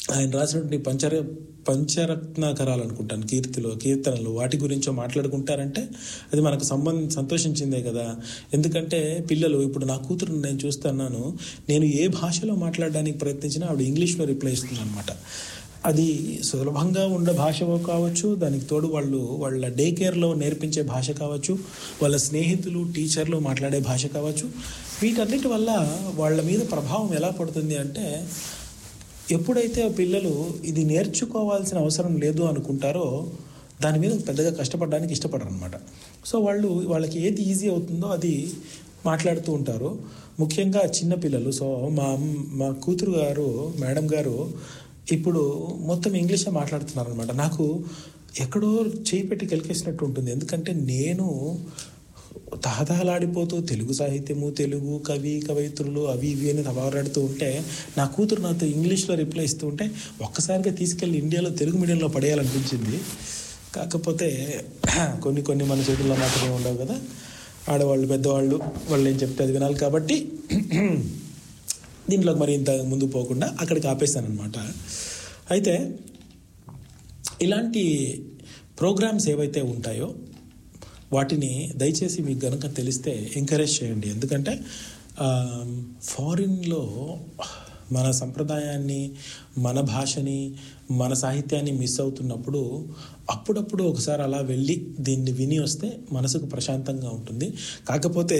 ఆయన రాసినటువంటి పంచర పంచరత్నాకరాలు అనుకుంటాను కీర్తిలో కీర్తనలు వాటి గురించో మాట్లాడుకుంటారంటే అది మనకు సంబంధం సంతోషించిందే కదా ఎందుకంటే పిల్లలు ఇప్పుడు నా కూతురు నేను చూస్తున్నాను నేను ఏ భాషలో మాట్లాడడానికి ప్రయత్నించినా ఆవిడ ఇంగ్లీష్లో రిప్లై ఇస్తుంది అనమాట అది సులభంగా ఉండే భాష కావచ్చు దానికి తోడు వాళ్ళు వాళ్ళ డే కేర్లో నేర్పించే భాష కావచ్చు వాళ్ళ స్నేహితులు టీచర్లు మాట్లాడే భాష కావచ్చు వీటన్నిటి వల్ల వాళ్ళ మీద ప్రభావం ఎలా పడుతుంది అంటే ఎప్పుడైతే ఆ పిల్లలు ఇది నేర్చుకోవాల్సిన అవసరం లేదు అనుకుంటారో దాని మీద పెద్దగా కష్టపడడానికి ఇష్టపడరు అనమాట సో వాళ్ళు వాళ్ళకి ఏది ఈజీ అవుతుందో అది మాట్లాడుతూ ఉంటారు ముఖ్యంగా చిన్నపిల్లలు సో మా అమ్- మా కూతురు గారు మేడం గారు ఇప్పుడు మొత్తం ఇంగ్లీషే మాట్లాడుతున్నారు అనమాట నాకు ఎక్కడో చేయి పెట్టి కెలికేసినట్టు ఉంటుంది ఎందుకంటే నేను తహతహలాడిపోతూ తెలుగు సాహిత్యము తెలుగు కవి కవయిత్రులు అవి ఇవి అని తబారాడుతూ ఉంటే నా కూతురు నాతో ఇంగ్లీష్లో రిప్లై ఇస్తూ ఉంటే ఒక్కసారిగా తీసుకెళ్ళి ఇండియాలో తెలుగు మీడియంలో పడేయాలనిపించింది కాకపోతే కొన్ని కొన్ని మన చేతుల్లో మాత్రమే ఉండవు కదా ఆడవాళ్ళు పెద్దవాళ్ళు వాళ్ళు ఏం చెప్తే అది వినాలి కాబట్టి దీంట్లో మరి ఇంత ముందు పోకుండా అక్కడికి ఆపేస్తాను అనమాట అయితే ఇలాంటి ప్రోగ్రామ్స్ ఏవైతే ఉంటాయో వాటిని దయచేసి మీకు గనుక తెలిస్తే ఎంకరేజ్ చేయండి ఎందుకంటే ఫారిన్లో మన సంప్రదాయాన్ని మన భాషని మన సాహిత్యాన్ని మిస్ అవుతున్నప్పుడు అప్పుడప్పుడు ఒకసారి అలా వెళ్ళి దీన్ని విని వస్తే మనసుకు ప్రశాంతంగా ఉంటుంది కాకపోతే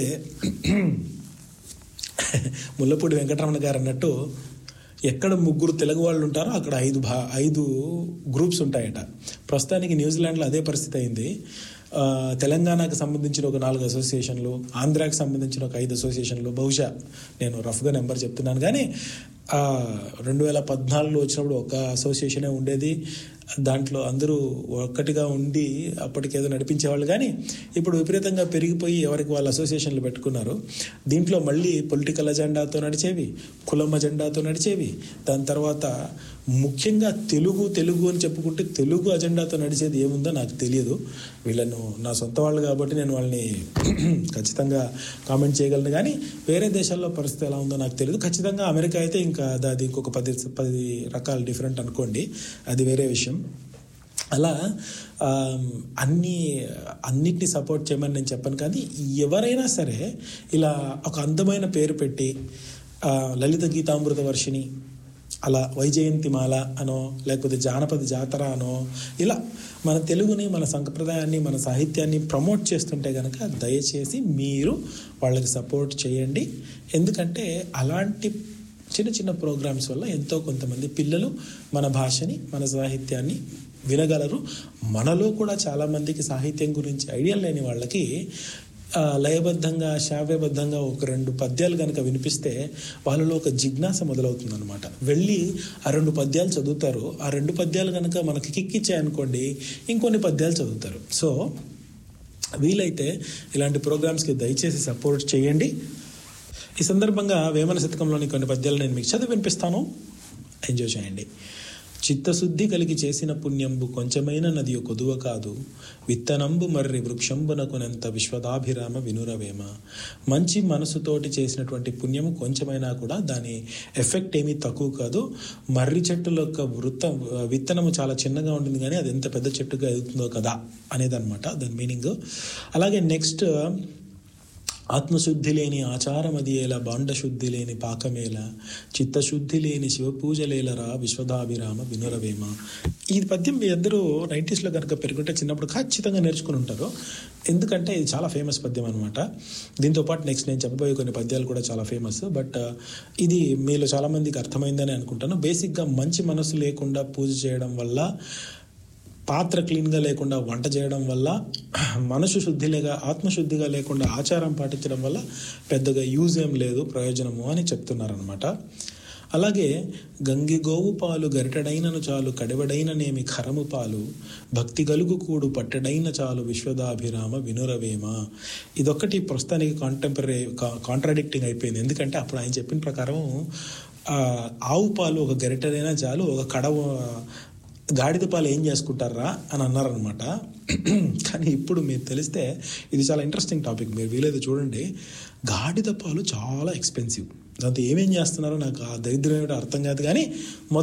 ముల్లపూడి వెంకటరమణ గారు అన్నట్టు ఎక్కడ ముగ్గురు తెలుగు వాళ్ళు ఉంటారో అక్కడ ఐదు భా ఐదు గ్రూప్స్ ఉంటాయట ప్రస్తుతానికి న్యూజిలాండ్లో అదే పరిస్థితి అయింది ఆ, తెలంగాణకు సంబంధించిన ఒక నాలుగు అసోసియేషన్లు ఆంధ్రాకి సంబంధించిన ఒక ఐదు అసోసియేషన్లు బహుశా నేను రఫ్గా నెంబర్ చెప్తున్నాను కానీ ఆ, రెండు వేల పద్నాలుగులో వచ్చినప్పుడు ఒక అసోసియేషనే ఉండేది దాంట్లో అందరూ ఒక్కటిగా ఉండి అప్పటికేదో నడిపించేవాళ్ళు కానీ ఇప్పుడు విపరీతంగా పెరిగిపోయి ఎవరికి వాళ్ళు అసోసియేషన్లు పెట్టుకున్నారు దీంట్లో మళ్ళీ పొలిటికల్ అజెండాతో నడిచేవి కులం అజెండాతో నడిచేవి దాని తర్వాత ముఖ్యంగా తెలుగు తెలుగు అని చెప్పుకుంటే తెలుగు అజెండాతో నడిచేది ఏముందో నాకు తెలియదు వీళ్ళను నా సొంత వాళ్ళు కాబట్టి నేను వాళ్ళని ఖచ్చితంగా కామెంట్ చేయగలను కానీ వేరే దేశాల్లో పరిస్థితి ఎలా ఉందో నాకు తెలియదు ఖచ్చితంగా అమెరికా అయితే ఇంకా అది- అది ఇంకొక పది పది రకాల డిఫరెంట్ అనుకోండి అది వేరే విషయం అలా ఆ, అన్ని అన్నిటిని సపోర్ట్ చేయమని నేను చెప్పను కానీ ఎవరైనా సరే ఇలా ఒక అందమైన పేరు పెట్టి ఆ, లలిత గీతామృత వర్షిణి అలా వైజయంతిమాల అనో లేకపోతే జానపద జాతర అనో ఇలా మన తెలుగుని మన సంప్రదాయాన్ని మన సాహిత్యాన్ని ప్రమోట్ చేస్తుంటే కనుక దయచేసి మీరు వాళ్ళకి సపోర్ట్ చేయండి ఎందుకంటే అలాంటి చిన్న చిన్న ప్రోగ్రామ్స్ వల్ల ఎంతో కొంతమంది పిల్లలు మన భాషని మన సాహిత్యాన్ని వినగలరు మనలో కూడా చాలామందికి సాహిత్యం గురించి ఐడియా లేని వాళ్ళకి ఆ, లయబద్ధంగా శ్రావ్యబద్ధంగా ఒక రెండు పద్యాలు కనుక వినిపిస్తే వాళ్ళలో ఒక జిజ్ఞాస మొదలవుతుంది అనమాట వెళ్ళి ఆ రెండు పద్యాలు చదువుతారు ఆ రెండు పద్యాలు కనుక మనకి కిక్కిచ్చాయనుకోండి ఇంకొన్ని పద్యాలు చదువుతారు సో వీలైతే ఇలాంటి ప్రోగ్రామ్స్కి దయచేసి సపోర్ట్ చేయండి ఈ సందర్భంగా వేమన శతకంలోని కొన్ని పద్యాలు నేను మీకు చదివి వినిపిస్తాను ఎంజాయ్ చేయండి చిత్తశుద్ధి కలిగి చేసిన పుణ్యంబు కొంచెమైన నది కొదువ కాదు విత్తనంబు మర్రి వృక్షంబునకునంత విశ్వదాభిరామ వినురవేమ మంచి మనసుతోటి చేసినటువంటి పుణ్యము కొంచెమైనా కూడా దాని ఎఫెక్ట్ ఏమీ తక్కువ కాదు మర్రి చెట్టుల యొక్క వృత్త విత్తనము చాలా చిన్నగా ఉంటుంది కానీ అది ఎంత పెద్ద చెట్టుగా ఎదుగుతుందో కదా అనేదన్నమాట దాని మీనింగ్ అలాగే నెక్స్ట్ ఆత్మశుద్ధి లేని ఆచారమదియేల బాండశుద్ధి లేని పాకమేల చిత్తశుద్ధి లేని శివపూజలేలరా విశ్వదాభిరామ వినురవేమ ఈ పద్యం మీ అందరూ నైంటీస్లో కనుక పెరుగుంటే చిన్నప్పుడు ఖచ్చితంగా నేర్చుకుని ఉంటారు ఎందుకంటే ఇది చాలా ఫేమస్ పద్యం అనమాట దీంతో పాటు నెక్స్ట్ నేను చెప్పబోయే కొన్ని పద్యాలు కూడా చాలా ఫేమస్ బట్ ఇది మీలో చాలామందికి అర్థమైందని అనుకుంటాను బేసిక్గా మంచి మనసు లేకుండా పూజ చేయడం వల్ల పాత్ర క్లీన్గా లేకుండా వంట చేయడం వల్ల మనసు శుద్ధిలేగా ఆత్మశుద్ధిగా లేకుండా ఆచారం పాటించడం వల్ల పెద్దగా యూజ్ ఏం లేదు ప్రయోజనము అని చెప్తున్నారనమాట అలాగే గంగి గోవు పాలు గరిటడైనను చాలు కడివడైననేమి ఖరము పాలు భక్తి గలుగు కూడు పట్టడైన చాలు విశ్వదాభిరామ వినురవేమ ఇదొక్కటి ప్రస్తుతానికి కాంటెంపరీ కాంట్రాడిక్టింగ్ అయిపోయింది ఎందుకంటే అప్పుడు ఆయన చెప్పిన ప్రకారం ఆ, ఆవు పాలు ఒక గరిటెడైనా చాలు ఒక కడవ గాడిద పాలు ఏం చేసుకుంటారా అని అన్నారనమాట కానీ ఇప్పుడు మీరు తెలిస్తే ఇది చాలా ఇంట్రెస్టింగ్ టాపిక్ మీరు వీలైతే చూడండి గాడిద పాలు చాలా ఎక్స్పెన్సివ్ దాంతో ఏమేం చేస్తున్నారో నాకు ఆ దరిద్రం ఏమిటో అర్థం కాదు కానీ